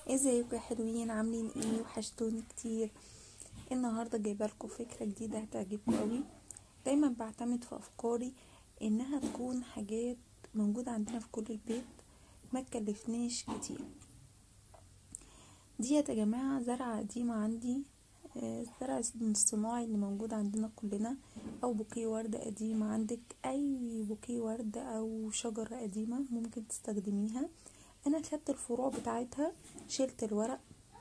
ازيكم يا حلوين عاملين ايه وحشتوني كتير النهارده جايبه لكم فكره جديده هتعجبكم قوي دايما بعتمد في افكاري انها تكون حاجات موجوده عندنا في كل البيت ما تكلفناش كتير ديت يا جماعه زرعه قديمه عندي آه، الزرع الصناعي اللي موجود عندنا كلنا او بوكيه ورده قديمه عندك اي بوكيه ورده او شجره قديمه ممكن تستخدميها انا خدت الفروع بتاعتها شلت الورق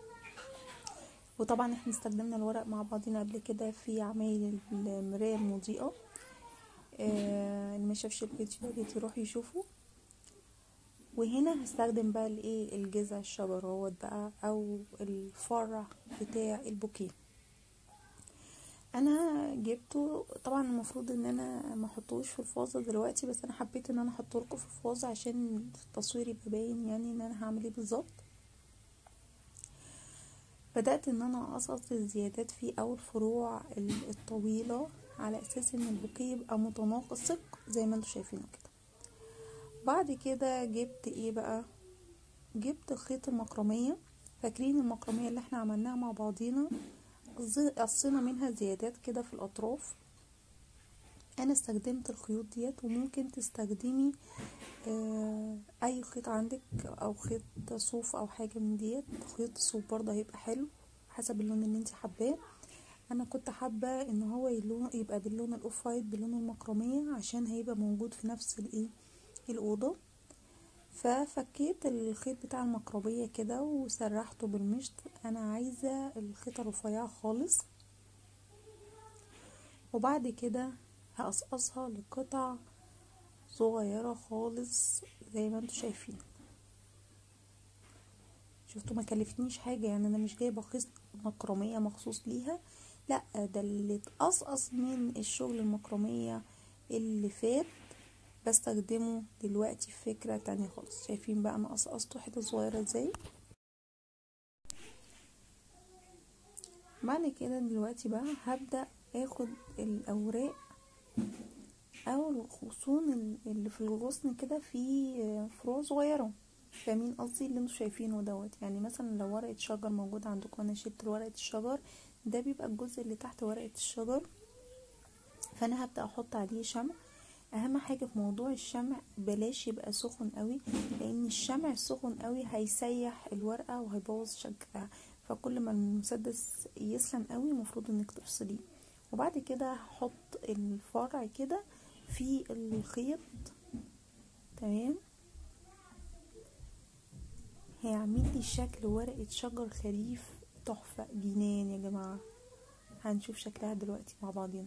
وطبعا احنا استخدمنا الورق مع بعضنا قبل كده في عمايل المراية المضيئة آه اللي ما شافش الفيديو يا ريت يروح يشوفه وهنا هستخدم بقى الايه الجذع الشجرات بقى او الفرع بتاع البوكيه انا جبته طبعا المفروض ان انا ما احطوش في الفازه دلوقتي بس انا حبيت ان انا احطه لكم في الفازه عشان التصوير يبقى باين يعني ان انا هعمل ايه بالظبط بدات ان انا اقصقص الزيادات فيه او الفروع الطويله على اساس ان البوكيه يبقى متناسق زي ما انتم شايفينه كده بعد كده جبت ايه بقى جبت خيط المكرميه فاكرين المكرميه اللي احنا عملناها مع بعضينا قصينا منها زيادات كده في الاطراف انا استخدمت الخيوط ديت وممكن تستخدمي آه اي خيط عندك او خيط صوف او حاجه من ديت خيط صوف برضه هيبقى حلو حسب اللون اللي انت حباه انا كنت حابه ان هو يبقى باللون الاوف وايت بلون المكرميه عشان هيبقى موجود في نفس الايه الاوضه ففكيت الخيط بتاع المكرميه كده وسرحته بالمشط انا عايزه الخيطه رفيعه خالص وبعد كده هقصقصها لقطع صغيرة خالص زي ما انتوا شايفين شفتوا ما كلفتنيش حاجة يعني انا مش جايبة خيط مكرمية مخصوص ليها لا ده اللي اتقصقص من الشغل المكرمية اللي فات بستخدمه دلوقتي في فكرة تانية خالص شايفين بقى انا قصقصته حتة صغيرة ازاي بعد كده دلوقتي بقى هبدأ اخد الاوراق او الغصون اللي في الغصن كده في فروع صغيره فاهمين قصدي اللي انتوا شايفينه دوت يعني مثلا لو ورقه شجر موجود عندكم انا شلت ورقه الشجر ده بيبقى الجزء اللي تحت ورقه الشجر فانا هبدا احط عليه شمع اهم حاجه في موضوع الشمع بلاش يبقى سخن قوي لان الشمع السخن قوي هيسيح الورقه وهيبوظ شكلها فكل ما المسدس يسخن قوي المفروض انك تفصليه وبعد كده هحط الفرع كده في الخيط تمام هيعمل لي شكل ورقة شجر خريف تحفة جنان يا جماعة هنشوف شكلها دلوقتي مع بعضنا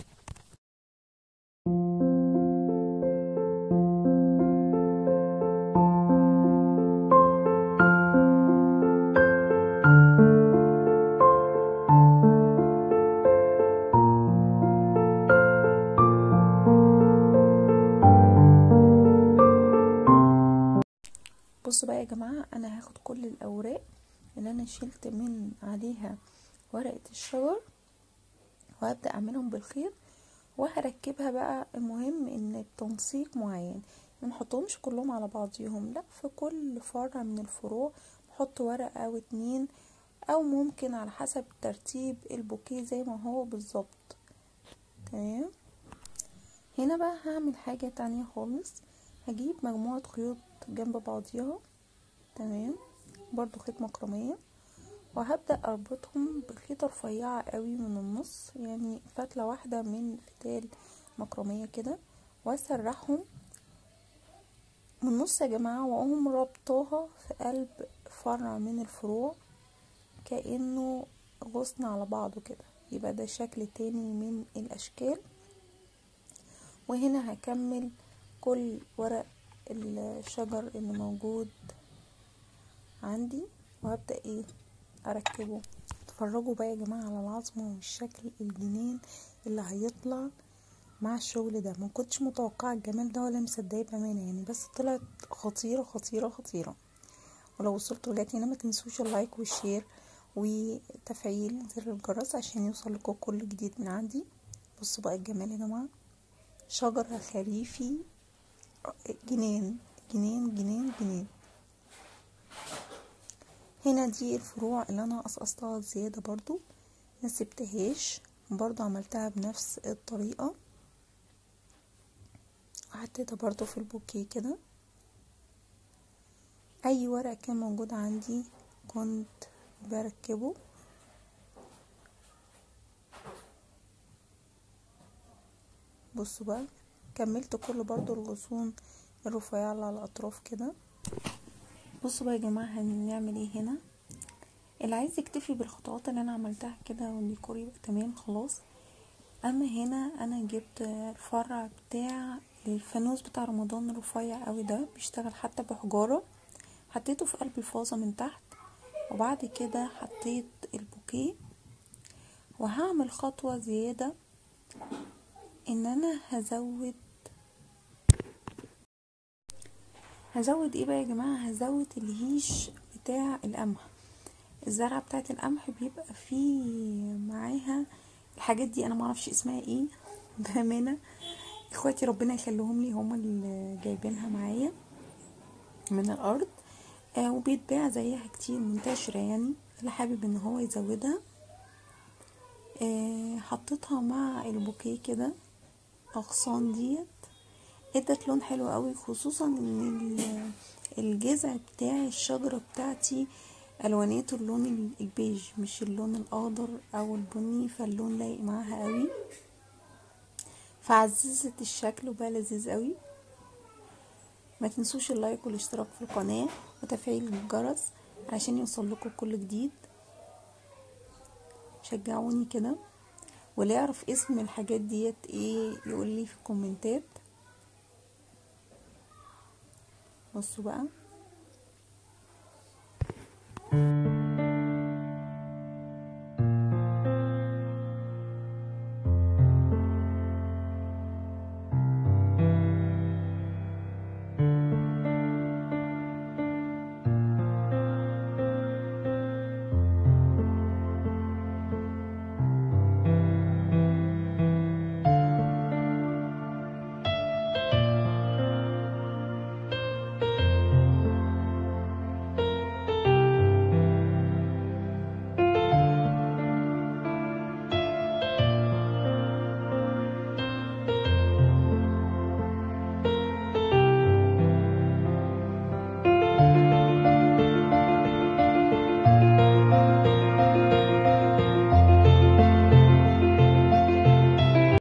بصوا بقى يا جماعة انا هاخد كل الاوراق اللي انا شلت من عليها ورقة الشجر وهبدأ اعملهم بالخيط وهركبها بقى المهم ان بتنسيق معين ما نحطهمش كلهم على بعضيهم لا في كل فرع من الفروع نحط ورقة او اتنين او ممكن على حسب ترتيب البوكيه زي ما هو بالظبط تمام هنا بقى هعمل حاجة تانية خالص هجيب مجموعة خيوط جنب بعضيها تمام برضو خيط مكرمية وهبدأ اربطهم بخيطة رفيعة قوي من النص يعني فتلة واحدة من فتال مكرمية كده واسرحهم من النص يا جماعة واقوم ربطاها في قلب فرع من الفروع كأنه غصن على بعضه كده يبقى ده شكل تاني من الاشكال وهنا هكمل كل ورق الشجر اللي موجود عندي وهبدأ ايه اركبه اتفرجوا بقى يا جماعة على العظمة والشكل الجنين اللي هيطلع مع الشغل ده ما كنتش متوقعة الجمال ده ولا مصدقاه بأمانة يعني بس طلعت خطيرة خطيرة خطيرة ولو وصلتوا لغاية هنا ما تنسوش اللايك والشير وتفعيل زر الجرس عشان يوصل لكم كل جديد من عندي بصوا بقى الجمال يا جماعة شجر خريفي جنان جنان جنان جنان هنا دي الفروع اللي انا قصقصتها زيادة برضو ما سبتهاش برضو عملتها بنفس الطريقة وحطيتها برضو في البوكيه كده اي ورق كان موجود عندي كنت بركبه بصوا بقى كملت كل برضو الغصون الرفيعة اللي على الاطراف كده بصوا بقى يا جماعة هنعمل ايه هنا اللي عايز يكتفي بالخطوات اللي انا عملتها كده والديكور يبقى تمام خلاص اما هنا انا جبت الفرع بتاع الفانوس بتاع رمضان الرفيع قوي ده بيشتغل حتى بحجارة حطيته في قلب الفازة من تحت وبعد كده حطيت البوكيه وهعمل خطوة زيادة ان انا هزود هزود ايه بقى يا جماعة هزود الهيش بتاع القمح الزرعة بتاعت القمح بيبقى فيه معاها الحاجات دي انا معرفش اسمها ايه بأمانة اخواتي ربنا يخليهم لي هم اللي جايبينها معايا من الارض آه وبيتباع زيها كتير منتشرة يعني اللي حابب ان هو يزودها آه حطيتها مع البوكيه كده اغصان ديت ادت لون حلو قوي خصوصا ان الجذع بتاع الشجرة بتاعتي الوانيته اللون البيج مش اللون الاخضر او البني فاللون لايق معاها قوي فعززت الشكل وبقى لذيذ قوي ما تنسوش اللايك والاشتراك في القناة وتفعيل الجرس عشان يوصل لكم كل جديد شجعوني كده واللي يعرف اسم الحاجات ديت ايه يقول لي في الكومنتات بصوا بقى